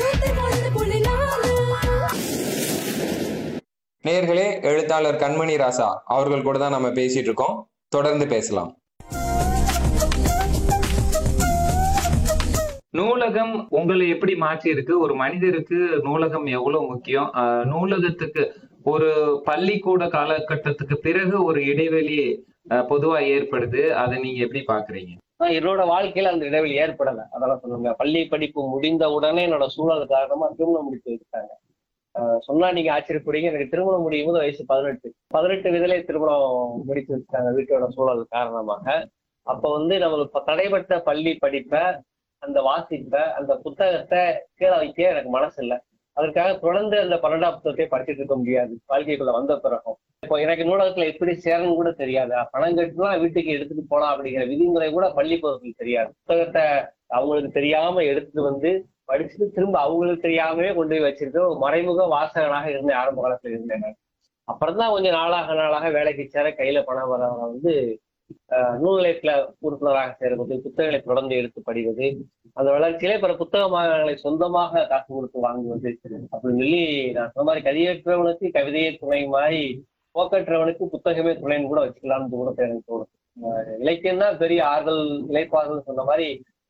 ஊத்தி போடுற புள்ளி நானு நேர்களே எழுத்தாளர் கண்மணி ராசா அவர்கள் கூட தான் நம்ம பேசிட்டு இருக்கோம் தொடர்ந்து பேசலாம் நூலகம் உங்களை எப்படி மாற்றி இருக்கு ஒரு மனிதருக்கு நூலகம் எவ்வளவு முக்கியம் ஆஹ் நூலகத்துக்கு ஒரு பள்ளிக்கூட காலகட்டத்துக்கு பிறகு ஒரு இடைவெளி ஆஹ் பொதுவா ஏற்படுது அதை நீங்க எப்படி பாக்குறீங்க ஆனா என்னோட வாழ்க்கையில அந்த இடைவெளி ஏற்படல அதெல்லாம் சொல்லுங்க பள்ளி படிப்பு முடிந்த உடனே என்னோட சூழல் காரணமா திருமணம் முடித்து வச்சுட்டாங்க ஆஹ் சொன்னா நீங்க ஆச்சரியப்படுவீங்க எனக்கு திருமணம் முடியும் போது வயசு பதினெட்டு பதினெட்டு விதலே திருமணம் முடித்து வச்சுட்டாங்க வீட்டோட சூழல் காரணமாக அப்ப வந்து நம்மளுக்கு தடைப்பட்ட பள்ளி படிப்பை அந்த வாசிப்பை அந்த புத்தகத்தை கீழே வைக்க எனக்கு மனசு இல்லை அதற்காக தொடர்ந்து அந்த பன்னெண்டாம் புத்தகத்தை படிச்சுட்டு இருக்க முடியாது வாழ்க்கைக்குள்ள வந்த பிறகும் இப்போ எனக்கு நூலகத்துல எப்படி சேரணும் கூட தெரியாது பணம் கட்டினா வீட்டுக்கு எடுத்துட்டு போலாம் அப்படிங்கிற விதிமுறை கூட பள்ளி பருவத்தில் தெரியாது புத்தகத்தை அவங்களுக்கு தெரியாம எடுத்துட்டு வந்து படிச்சுட்டு திரும்ப அவங்களுக்கு தெரியாமவே கொண்டு போய் வச்சிருக்க ஒரு மறைமுக வாசகனாக இருந்தேன் ஆரம்ப காலத்துல இருந்தேன் நான். அப்புறம் தான் கொஞ்சம் நாளாக நாளாக வேலைக்கு சேர கையில பணம் வர வர வந்து ஆஹ், நூல் நிலையத்துல உறுப்பினராக சேர்வது புத்தகங்களை தொடர்ந்து எடுத்து படிவது அந்த வளர்ச்சியிலே பிற புத்தகங்களை சொந்தமாக காசு கொடுத்து வாங்குவது அப்படின்னு சொல்லி நான் சொன்ன மாதிரி கதியேற்றவனுக்கு கவிதையே துணை மாதிரி போக்கற்றவனுக்கு புத்தகமே துணைன்னு கூட வச்சுக்கலாம்னு கூட எனக்கு தோணும் ஆஹ் இலக்கியம் தான் பெரிய ஆறுதல் இலைப்பாறுதல் சொன்ன மாதிரி